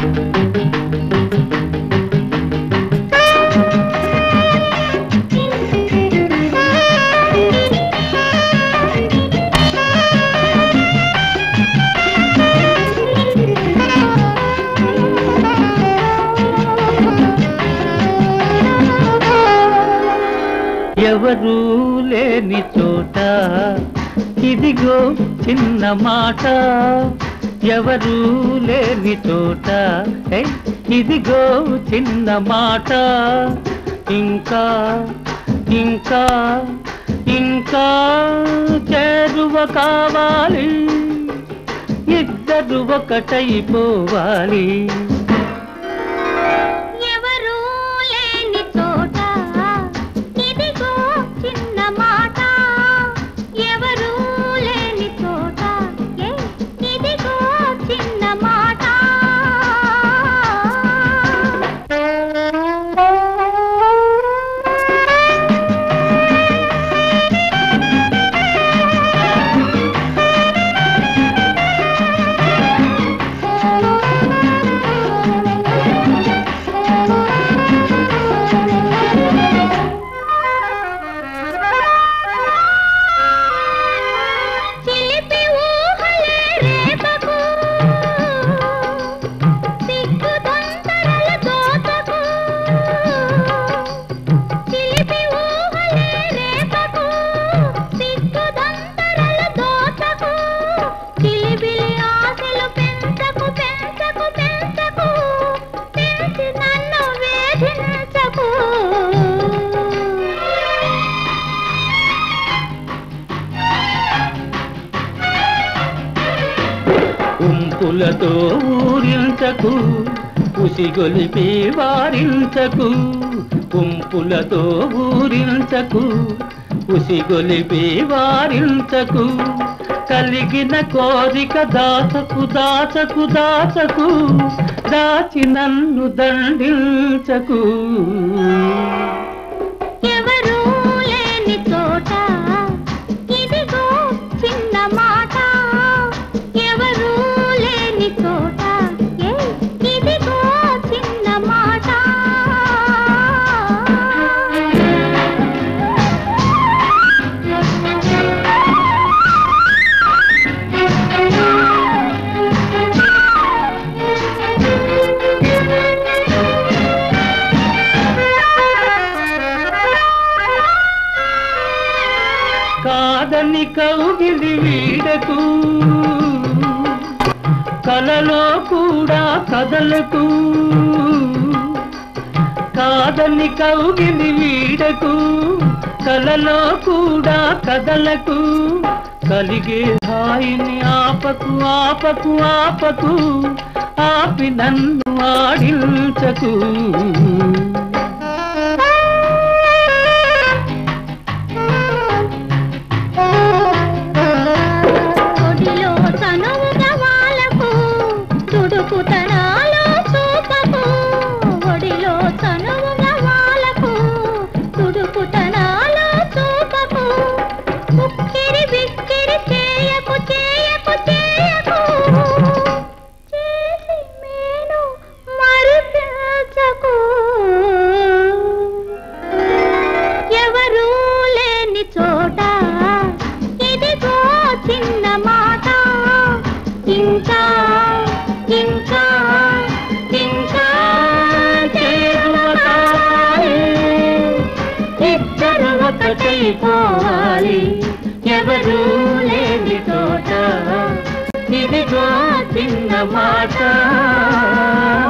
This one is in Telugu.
ఎవరూ లేని చోట ఇదిగో చిన్న మాట ఎవరూ లేని చోట ఏ, ఇదిగో చిన్న మాట ఇంకా ఇంకా ఇంకా చేరువ కావాలి ఇద్దరు ఒకటైపోవాలి ఎవరూ లేని చోట ఇదిగో చిన్న మాట ఎవరూ లేని చోట ఏ, ఇదిగో చిన్న మాట చిలిపి ఊహలే రేపకు సిగ్గు తొందరల దోచకు చిలిపి ఊహలే రేపకు సిగ్గు తొందరల దోచకు చిలిబిలి ఆశలు పెంచకు పెంచకు పెంచకు పెంచి నన్ను వేధించకు ఉంపులతో ఊరించకు ఉసిగొలిపి వారించకు ఉంపులతో ఊరించకు ఉసిగొలిపి వారించకు కలిగిన కోరిక దాచకు దాచకు దాచకు దాచి నన్ను దండించకు ఎవరూ లేని చోట ఇదిగో చిన్న మాట ఎవరూ లేని చోట ఏ, ఇదిగో చిన్న మాట కాదని కౌగిలి వీడకు కలలో కూడా కదలకు కాదని కౌగిలి వీడకు కలలో కూడా కదలకు కలిగే హాయిని ఆపకు ఆపకు ఆపకు ఆపి నన్ను ఆడించకు ఒడిలో తనువుగా వాలకు తుడుపు తనాలో చూపకు ఒడిలో తనువుగా వాలకు తుడుపు తనాలో చూపకు ఉక్కిరి బిక్కిరి చేయకు చేయకు చేయకు చేసి మేను మరిపించకు ఎవరూ లేని చోట ఇదిగో చిన్న మాట ఇంకా ఇంకా ఇంకా చేరువ కావాలి ఇద్దరు ఒకటైపోవాలి ఎవరూ లేని చోట ఇదిగో చిన్న మాట